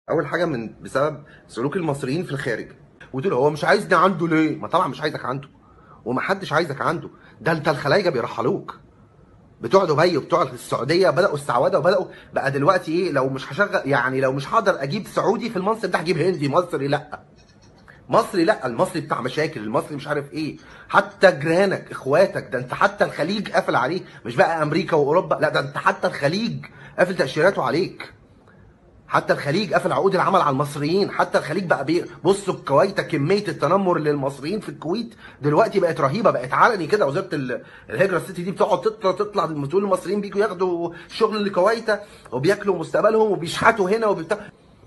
اول حاجه من بسبب سلوك المصريين في الخارج وتقول هو مش عايزني عنده ليه ما طبعا مش عايزك عنده ومحدش عايزك عنده ده انت الخلايجه بيرحلوك بتوع دبي وبتوع السعوديه بداوا السعوده وبداوا بقى دلوقتي ايه لو مش هشغل يعني لو مش هقدر اجيب سعودي في المنصب ده هجيب هندي مصري لا مصري لا المصري بتاع مشاكل المصري مش عارف ايه حتى جيرانك اخواتك ده انت حتى الخليج قافل عليه مش بقى امريكا واوروبا لا ده انت حتى الخليج قافل تاشيراته عليك حتى الخليج قفل عقود العمل على المصريين حتى الخليج بقى بي... بصوا الكويت كميه التنمر للمصريين في الكويت دلوقتي بقت رهيبه بقت علني كده وزاره ال- الهجره الست دي بتقعد تطلع تطلع تقول المصريين بيجوا ياخدوا شغل لكويتا وبياكلوا مستقبلهم وبيشحتوا هنا وبتاع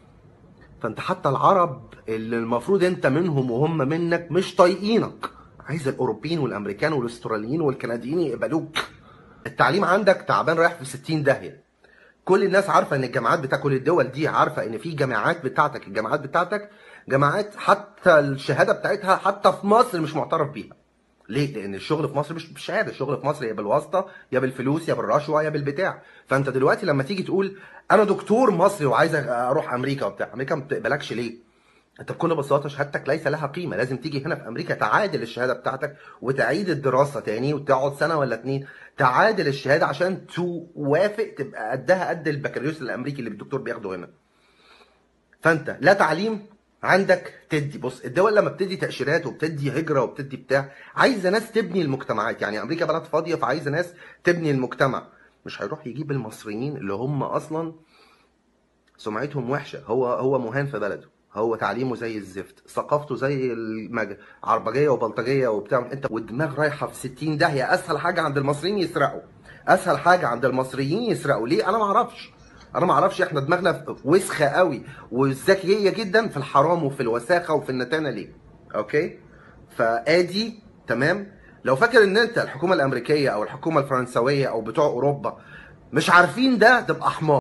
فانت حتى العرب اللي المفروض انت منهم وهم منك مش طايقينك عايز الاوروبيين والامريكان والاستراليين والكنديين يقبلوك التعليم عندك تعبان رايح في 60 داهيه كل الناس عارفه ان الجامعات بتاع كل الدول دي عارفه ان في جامعات بتاعتك الجامعات بتاعتك جامعات حتى الشهاده بتاعتها حتى في مصر مش معترف بيها ليه؟ لان الشغل في مصر مش بالشهاده، الشغل في مصر يا بالواسطه يا بالفلوس يا بالرشوه يا بالبتاع، فانت دلوقتي لما تيجي تقول انا دكتور مصري وعايز اروح امريكا وبتاع، امريكا ما بتقبلكش ليه؟ انت بكل بساطه شهادتك ليس لها قيمه لازم تيجي هنا في امريكا تعادل الشهاده بتاعتك وتعيد الدراسه تاني وتقعد سنه ولا اتنين تعادل الشهاده عشان توافق تبقى قدها قد البكالوريوس الامريكي اللي الدكتور بياخده هنا فانت لا تعليم عندك تدي بص الدول لما بتدي تاشيرات وبتدي هجره وبتدي بتاع عايزه ناس تبني المجتمعات يعني امريكا بلد فاضيه فعايزه ناس تبني المجتمع مش هيروح يجيب المصريين اللي هم اصلا سمعتهم وحشه هو هو مهان في بلده هو تعليمه زي الزفت ثقافته زي المج... عربجيه وبلطجيه وبتاع انت والدماغ رايحه في 60 داهيه اسهل حاجه عند المصريين يسرقوا اسهل حاجه عند المصريين يسرقوا ليه انا ما اعرفش انا ما اعرفش احنا دماغنا وسخه قوي وذكيه جدا في الحرام وفي الوساخه وفي النتانه ليه اوكي فادي تمام لو فاكر ان انت الحكومه الامريكيه او الحكومه الفرنسويه او بتوع اوروبا مش عارفين ده تبقى حمار